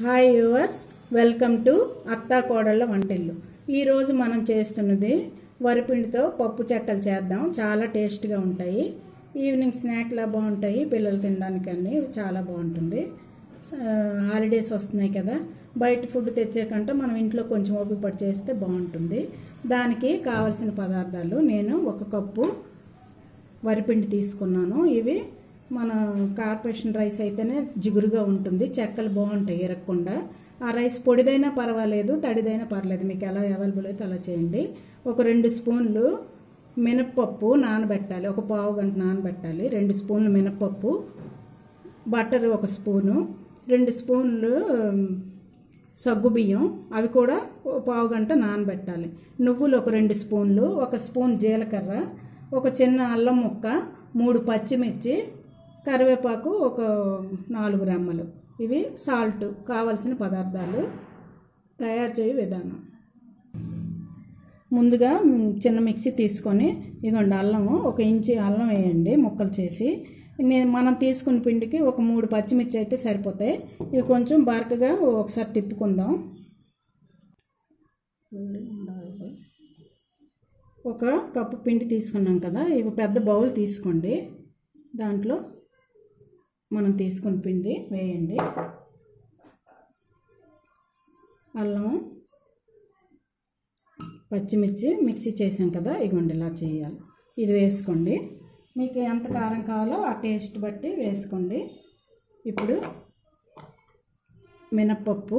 hi yours welcome to అత్తా కోడళ్ళ వంటిల్లు ఈరోజు మనం చేస్తున్నది వరిపిండితో పప్పు చెక్కలు చేద్దాం చాలా టేస్ట్గా ఉంటాయి ఈవినింగ్ స్నాక్లా బాగుంటాయి పిల్లలు తినడానికి అన్నీ చాలా బాగుంటుంది స- హాలిడేస్ వస్తున్నాయి కదా బయట ఫుడ్ తెచ్చే కంటే మనం ఇంట్లో కొంచెం ఓపిక పడి చేస్తే బాగుంటుంది దానికి కావలసిన పదార్థాలు నేను ఒక కప్పు వరిపిండి తీసుకున్నాను ఇవి మన కార్పొరేషన్ రైస్ అయితేనే జిగురుగా ఉంటుంది చెక్కలు బాగుంటాయి ఎరగకుండా ఆ రైస్ పొడిదైనా పర్వాలేదు తడిదైనా పర్లేదు మీకు ఎలా అవైలబుల్ అయితే అలా చేయండి ఒక రెండు స్పూన్లు మినప్పప్పు నానబెట్టాలి ఒక పావు గంట నానబెట్టాలి రెండు స్పూన్లు మినప్పప్పు బటర్ ఒక స్పూను రెండు స్పూన్లు ఉమ్, సగ్గుబియ్యం అవి కూడా ఓ పావు గంట నానబెట్టాలి నువ్వులు ఒక రెండు స్పూన్లు ఒక స్పూన్ జీలకర్ర ఒక చిన్న అల్లం ముక్క మూడు పచ్చిమిర్చి కరివేపాకు ఒక నాలుగు రెమ్మలు ఇవి సాల్ట్ కావలసిన పదార్థాలు తయారు చేయ విధానం ముందుగా మ్, చిన్న మిక్సీ తీసుకొని ఇదిగోండి అల్లము ఒక ఇంచి అల్లం వేయండి ముక్కలు చేసి నేను మనం తీసుకున్న పిండికి ఒక మూడు పచ్చిమిర్చి అయితే సరిపోతాయి ఇవి కొంచెం బరకగా ఒకసారి తిప్పుకుందాం ఒక కప్పు పిండి తీసుకున్నాం కదా ఇవి పెద్ద బౌల్ తీసుకోండి దాంట్లో మనం తీసుకున్న పిండి వేయండి అల్లం పచ్చిమిర్చి మిక్సీ చేసాం కదా ఇగోండి ఇలా చేయాలి ఇది వేసుకోండి మీకు ఎంత కారం కావాలో ఆ టేస్ట్ బట్టి వేసుకోండి ఇప్పుడు మినప్పప్పు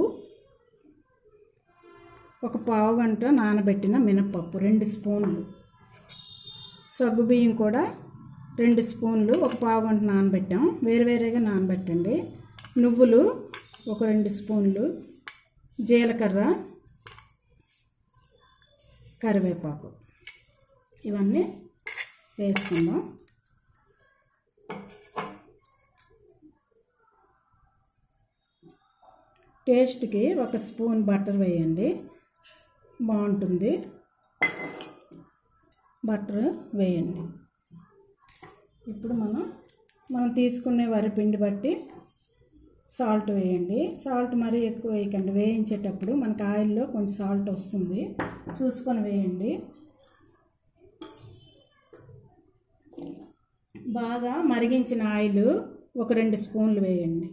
ఒక పావు గంట నానబెట్టిన మినప్పప్పు రెండు స్పూన్లు సగ్గుబియ్యం కూడా రెండు స్పూన్లు ఒక పావు గంట నానబెట్టాం వేరువేరేగా నానబెట్టండి నువ్వులు ఒక రెండు స్పూన్లు జీలకర్ర కరివేపాకు ఇవన్నీ వేసుకుందాం టేస్ట్కి ఒక స్పూన్ బటర్ వేయండి బాగుంటుంది బటర్ వేయండి ఇప్పుడు మనం మనం తీసుకునే వరిపిండి బట్టి సాల్ట్ వేయండి సాల్ట్ మరీ ఎక్కువ వేయకండి వేయించేటప్పుడు మనకి ఆయిల్లో కొంచెం సాల్ట్ వస్తుంది చూసుకొని వేయండి బాగా మరిగించిన ఆయిల్ ఒక రెండు స్పూన్లు వేయండి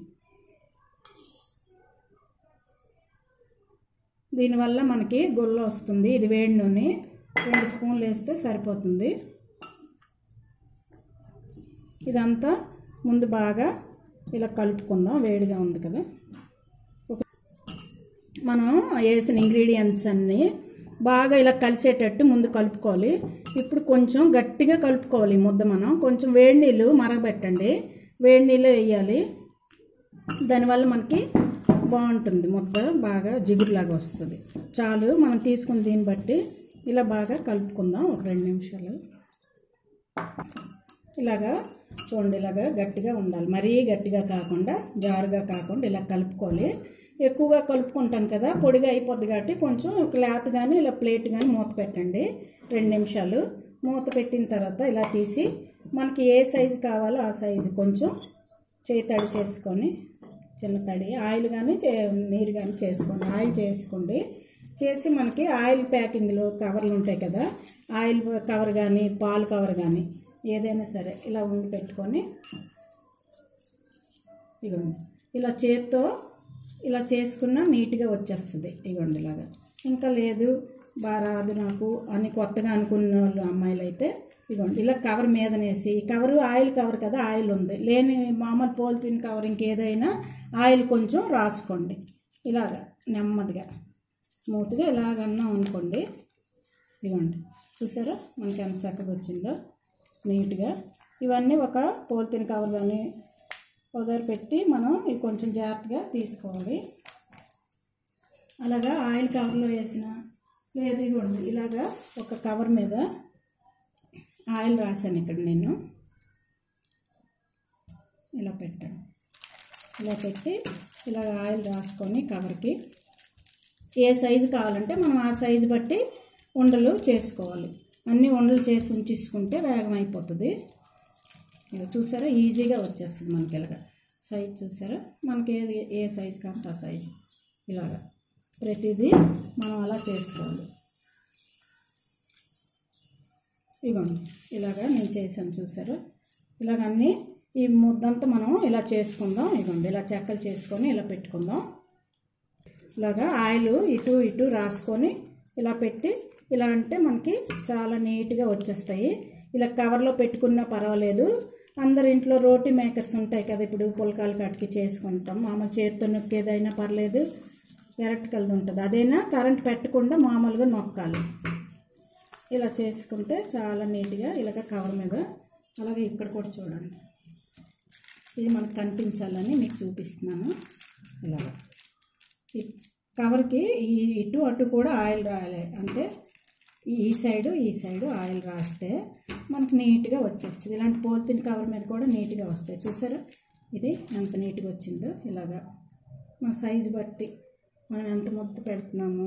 దీనివల్ల మనకి గుల్ల వస్తుంది ఇది వేడి నూనె రెండు స్పూన్లు వేస్తే సరిపోతుంది ఇదంతా ముందు బాగా ఇలా కలుపుకుందాం వేడిగా ఉంది కదా ఒక మనం వేసిన ఇంగ్రీడియంట్స్ అన్నీ బాగా ఇలా కలిసేటట్టు ముందు కలుపుకోవాలి ఇప్పుడు కొంచెం గట్టిగా కలుపుకోవాలి ఈ ముద్ద మనం కొంచెం వేడి నీళ్ళు మరగబెట్టండి వేడి నీళ్ళు వేయాలి దానివల్ల మనకి బాగుంటుంది ముద్ద బాగా జిగురులాగా వస్తుంది చాలు మనం తీసుకున్న దీన్ని బట్టి ఇలా బాగా కలుపుకుందాం ఒక రెండు నిమిషాలు ఇలాగా చూడండి ఇలాగా గట్టిగా ఉండాలి మరీ గట్టిగా కాకుండా జారుగా కాకుండా ఇలా కలుపుకోవాలి ఎక్కువగా కలుపుకుంటాం కదా పొడిగా అయిపోద్ది కాబట్టి కొంచెం క్లాత్ కానీ ఇలా ప్లేట్ కానీ మూత పెట్టండి రెండు నిమిషాలు మూత పెట్టిన తర్వాత ఇలా తీసి మనకి ఏ సైజు కావాలో ఆ సైజు కొంచెం చేయి తడి చేసుకొని చిన్న తడి ఆయిల్ కానీ నీరు కానీ చేసుకోండి ఆయిల్ చేసుకోండి చేసి మనకి ఆయిల్ ప్యాకింగ్లో కవర్లు ఉంటాయి కదా ఆయిల్ కవర్ కానీ పాలు కవర్ కానీ ఏదైనా సరే ఇలా ఉండి పెట్టుకొని ఇగోండి ఇలా చేత్తో ఇలా చేసుకున్నా నీట్గా వచ్చేస్తుంది ఇగోండి ఇలాగా ఇంకా లేదు బాగా రాదు నాకు అని కొత్తగా అనుకున్న వాళ్ళు అమ్మాయిలు అయితే ఇగోండి ఇలా కవర్ మీదనేసి ఈ కవరు ఆయిల్ కవర్ కదా ఆయిల్ ఉంది లేని మామూలు పోలిథిన్ కవర్ ఇంకేదైనా ఆయిల్ కొంచెం రాసుకోండి ఇలాగా నెమ్మదిగా స్మూత్గా ఇలాగన్నాం అనుకోండి ఇదిగోండి చూసారా మనకి ఎంత చక్కగా వచ్చిందో నీట్గా ఇవన్నీ ఒక పోలిథిన్ కవర్ కానీ వదిలి పెట్టి మనం ఇవి కొంచెం జాగ్రత్తగా తీసుకోవాలి అలాగా ఆయిల్ కవర్లో వేసిన లేదు ఇవ్వండి ఇలాగా ఒక కవర్ మీద ఆయిల్ రాశాను ఇక్కడ నేను ఇలా పెట్టాను ఇలా పెట్టి ఇలా ఆయిల్ రాసుకొని కవర్కి ఏ సైజు కావాలంటే మనం ఆ సైజు బట్టి ఉండలు చేసుకోవాలి అన్ని ఉండలు చేసి ఉంచేసుకుంటే వేగం అయిపోతుంది ఇక చూసారా ఈజీగా వచ్చేస్తుంది మనకి ఇలాగా సైజ్ చూసారా మనకి ఏది ఏ సైజ్ కాబట్టి ఆ సైజు ఇలాగా ప్రతిదీ మనం అలా చేసుకోవాలి ఇవ్వండి ఇలాగా నేను చేశాను చూసారా ఇలాగ అన్నీ ఈ ముద్దంతా మనం ఇలా చేసుకుందాం ఇవ్వండి ఇలా చెక్కలు చేసుకొని ఇలా పెట్టుకుందాం ఇలాగా ఆయిల్ ఇటు ఇటు రాసుకొని ఇలా పెట్టి ఇలా అంటే మనకి చాలా నీట్గా వచ్చేస్తాయి ఇలా కవర్లో పెట్టుకున్నా పర్వాలేదు అందరి ఇంట్లో రోటీ మేకర్స్ ఉంటాయి కదా ఇప్పుడు పుల్కాలు కాటికి చేసుకుంటాం మామూలు చేతితో నొక్కేదైనా పర్లేదు ఎరటికలది ఉంటుంది అదైనా కరెంట్ పెట్టకుండా మామూలుగా నొక్కాలి ఇలా చేసుకుంటే చాలా నీట్గా ఇలాగ కవర్ మీద అలాగే ఇక్కడ కూడా చూడండి ఇది మనకు కనిపించాలని మీకు చూపిస్తున్నాను ఇలాగ ఈ కవర్కి ఈ ఇటు అటు కూడా ఆయిల్ రాయాలి అంటే ఈ సైడు ఈ సైడు ఆయిల్ రాస్తే మనకి నీట్గా వచ్చేస్తుంది ఇలాంటి పోతిన కవర్ మీద కూడా నీట్గా వస్తాయి చూసారా ఇది ఎంత నీట్గా వచ్చిందో ఇలాగా మన సైజు బట్టి మనం ఎంత ముద్ద పెడుతున్నాము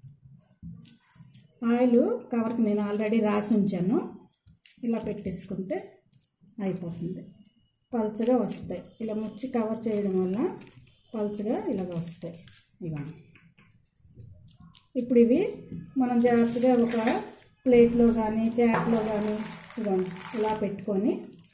ఆయిల్ కవర్కి నేను ఆల్రెడీ రాసి ఉంచాను ఇలా పెట్టేసుకుంటే అయిపోతుంది పల్చగా వస్తాయి ఇలా ముచ్చి కవర్ చేయడం వల్ల పల్చగా ఇలాగ వస్తాయి ఇక ఇప్పుడు ఇవి మనం జాగ్రత్తగా ఒక ప్లేట్లో కానీ చాట్లో కానీ ఇదిగోండి ఇలా పెట్టుకొని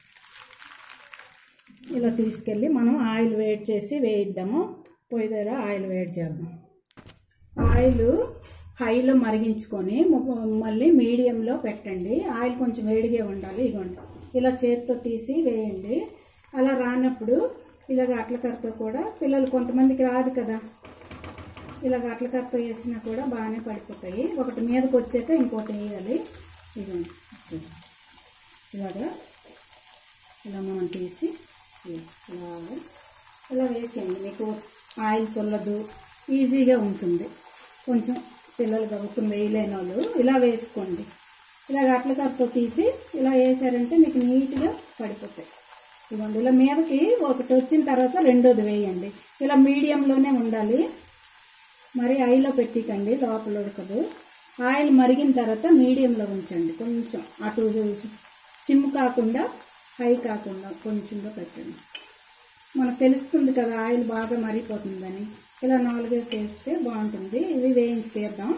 ఇలా తీసుకెళ్ళి మనం ఆయిల్ వేడి చేసి వేయిద్దాము పొయ్యి దగ్గర ఆయిల్ వేడి చేద్దాం ఆయిల్ హైలో మరిగించుకొని ము- మళ్ళీ మీడియంలో పెట్టండి ఆయిల్ కొంచెం వేడిగా ఉండాలి ఇదిగోండి ఇలా చేత్తో తీసి వేయండి అలా రానప్పుడు ఇలాగ అట్లకరతో కూడా పిల్లలు కొంతమందికి రాదు కదా ఇలాగ అట్లకరతో వేసినా కూడా బాగానే పడిపోతాయి ఒకటి మీదకి వచ్చాక ఇంకోటి వేయాలి ఇదిగోండి ఇలాగా ఇలా మనం తీసి ఇలాగా ఇలా వేసేయండి మీకు ఆయిల్ కొల్లదు ఈజీగా ఉంటుంది కొంచెం పిల్లలు గబుక్కుని వేయలేని వాళ్ళు ఇలా వేసుకోండి ఇలాగ అట్ల కప్పు తీసి ఇలా వేసారంటే మీకు నీట్గా పడిపోతాయి ఇవ్వండి ఇలా మీదకి ఒకటి వచ్చిన తర్వాత రెండోది వేయండి ఇలా మీడియంలోనే ఉండాలి మరి ఐలో పెట్టికండి లోపల ఉడకదు ఆయిల్ మరిగిన తర్వాత మీడియంలో ఉంచండి కొంచెం అటు సిమ్ కాకుండా హై కాకుండా కొంచెంగా పెట్టండి మనకు తెలుస్తుంది కదా ఆయిల్ బాగా మరిగిపోతుందని ఇలా నాలుగేసి వేస్తే బాగుంటుంది ఇవి వేయించి తీద్దాం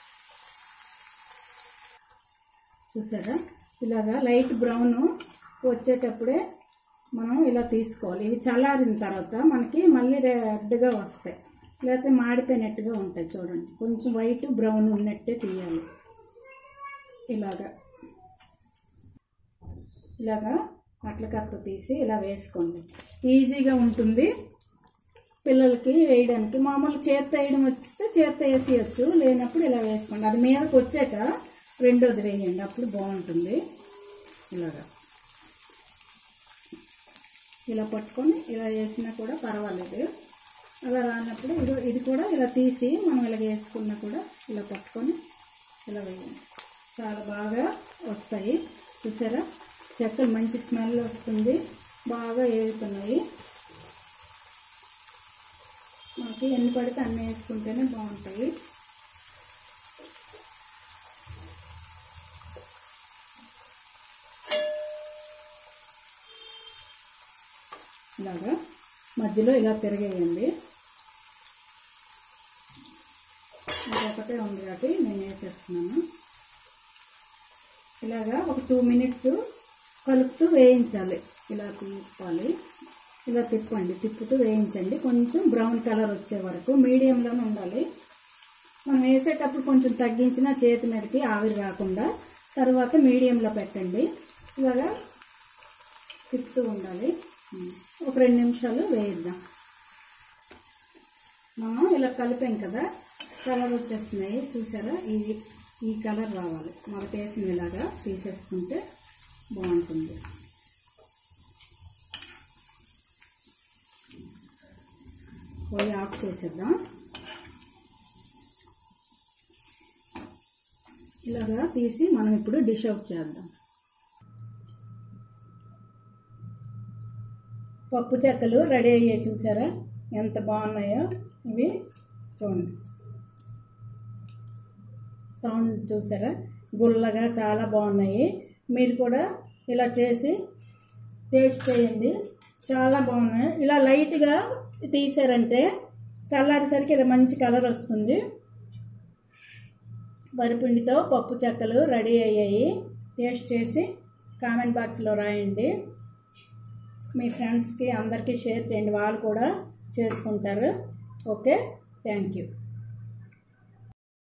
చూసారా ఇలాగా లైట్ బ్రౌన్ వచ్చేటప్పుడే మనం ఇలా తీసుకోవాలి ఇవి చల్లారిన తర్వాత మనకి మళ్ళీ రెడ్గా వస్తాయి లేకపోతే మాడిపోయినట్టుగా ఉంటాయి చూడండి కొంచెం వైట్ బ్రౌన్ ఉన్నట్టే తీయాలి ఇలాగా ఇలాగా అట్ల కత్త తీసి ఇలా వేసుకోండి ఈజీగా ఉంటుంది పిల్లలకి వేయడానికి మామూలు చేత్తో వేయడం వస్తే చేత్తో వేసేయచ్చు లేనప్పుడు ఇలా వేసుకోండి అది మీదకి వచ్చాక రెండోది వేయండి అప్పుడు బాగుంటుంది ఇలాగా ఇలా పట్టుకొని ఇలా వేసినా కూడా పర్వాలేదు అలా రానప్పుడు ఇది ఇది కూడా ఇలా తీసి మనం ఇలా వేసుకున్నా కూడా ఇలా పట్టుకొని ఇలా వేయండి చాలా బాగా వస్తాయి చూసారా చెక్కలు మంచి స్మెల్ వస్తుంది బాగా ఏగుతున్నాయి మనకి ఎన్ని పడితే అన్నీ వేసుకుంటేనే బాగుంటాయి ఇలాగా మధ్యలో ఇలా తిరిగేయండి ఒకటే ఉంది కాబట్టి నేను వేసేస్తున్నాను ఇలాగా ఒక టూ మినిట్స్ కలుపుతూ వేయించాలి ఇలా తిప్పాలి ఇలా తిప్పండి తిప్పుతూ వేయించండి కొంచెం బ్రౌన్ కలర్ వచ్చే వరకు మీడియంలోనే ఉండాలి మనం వేసేటప్పుడు కొంచెం తగ్గించిన చేతి మీదకి ఆవిరి రాకుండా తర్వాత మీడియంలో పెట్టండి ఇలాగా తిప్పుతూ ఉండాలి ఒక రెండు నిమిషాలు వేయిద్దాం మనం ఇలా కలిపాం కదా కలర్ వచ్చేస్తున్నాయి చూసారా ఈ ఈ కలర్ రావాలి మొదట వేసిన ఇలాగా తీసేసుకుంటే బాగుంటుంది పొయ్యి ఆఫ్ చేసేద్దాం ఇలాగా తీసి మనం ఇప్పుడు డిష్ అవుట్ చేద్దాం పప్పు చెక్కలు రెడీ అయ్యాయి చూసారా ఎంత బాగున్నాయో ఇవి చూడండి సౌండ్ చూసారా గుల్లగా చాలా బాగున్నాయి మీరు కూడా ఇలా చేసి టేస్ట్ చేయండి చాలా బాగున్నాయి ఇలా లైట్గా తీసారంటే చల్లారేసరికి ఇలా మంచి కలర్ వస్తుంది వరిపిండితో పప్పు చెక్కలు రెడీ అయ్యాయి టేస్ట్ చేసి కామెంట్ బాక్స్లో రాయండి మీ ఫ్రెండ్స్కి అందరికీ షేర్ చేయండి వాళ్ళు కూడా చేసుకుంటారు ఓకే థ్యాంక్ యూ